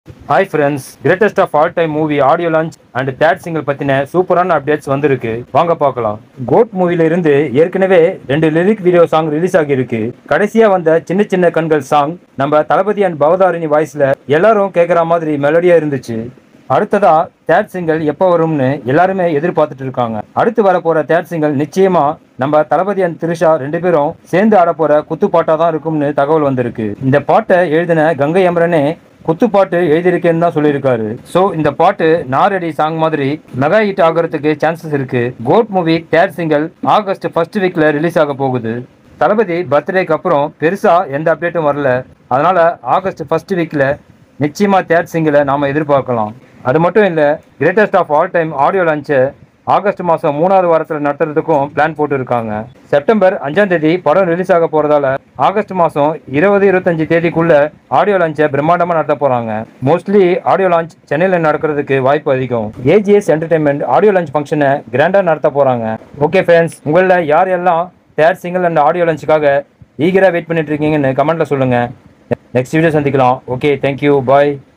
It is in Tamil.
hi friends greatest of all time movie audio launch and third single பத்தின சூப்பரான அப்டேட்ஸ் வந்திருக்கு வாங்க பார்க்கலாம் கோட் மூவில இருந்து ஏற்கனவே ரெண்டு லிரிக் வீடியோ சாங் ரிலீஸ் ஆகியிருக்கு கடைசியா வந்த சின்ன சின்ன கண்கள் சாங் நம்ம தளபதி அண்ட் பவதாரிணி வாய்ஸ்ல எல்லாரும் கேட்குற மாதிரி மெலடியா இருந்துச்சு அடுத்ததா தேர்ட் சிங்கிள் எப்போ வரும்னு எல்லாருமே எதிர்பார்த்துட்டு இருக்காங்க அடுத்து வர போற தேர்ட் சிங்கிள் நிச்சயமா நம்ம தளபதி அண்ட் திரிஷா ரெண்டு பேரும் சேர்ந்து ஆட போற குத்துப்பாட்டா தான் இருக்கும்னு தகவல் வந்திருக்கு இந்த பாட்டை எழுதின கங்கை அமரனே குத்துப்பாட்டு எழுதியிருக்கேன்னு தான் சொல்லியிருக்காரு ஸோ இந்த பாட்டு நாரடி சாங் மாதிரி மெகா ஹிட் ஆகிறதுக்கு சான்சஸ் இருக்கு GOAT movie third single August first வீக்ல ரிலீஸ் ஆக போகுது தளபதி பர்த்டேக்கு அப்புறம் பெருசா எந்த அப்டேட்டும் வரல அதனால ஆகஸ்ட் ஃபர்ஸ்ட் வீக்ல நிச்சயமா தேர்ட் சிங்கிளை நாம எதிர்பார்க்கலாம் அது மட்டும் இல்ல greatest of all time audio லான்ச்சை ஆகஸ்ட் மாசம் மூணாவது வாரத்தில் நடத்துறதுக்கும் பிளான் போட்டு இருக்காங்க செப்டம்பர் அஞ்சாம் தேதி படம் ரிலீஸ் ஆக போறதால ஆகஸ்ட் மாசம் இருபது இருபத்தஞ்சு தேதிக்குள்ள ஆடியோ லான்ச்சை பிரம்மாண்டமா நடத்த போறாங்க மோஸ்ட்லி ஆடியோ லான்ச் சென்னையில் நடக்கிறதுக்கு வாய்ப்பு அதிகம் ஏஜிஎஸ் என்டர்டைன்மெண்ட் ஆடியோ லான்ச் ஃபங்க்ஷனை கிராண்டா நடத்த போறாங்க ஓகே ஃப்ரெண்ட்ஸ் உங்களில் யார் எல்லாம் தேர்ட் சிங்கிள் அண்ட் ஆடியோ லான்ச்சுக்காக ஈகரா வெயிட் பண்ணிட்டு இருக்கீங்கன்னு கமெண்ட்ல சொல்லுங்க நெக்ஸ்ட் வீடியோ சந்திக்கலாம் ஓகே தேங்க்யூ பாய்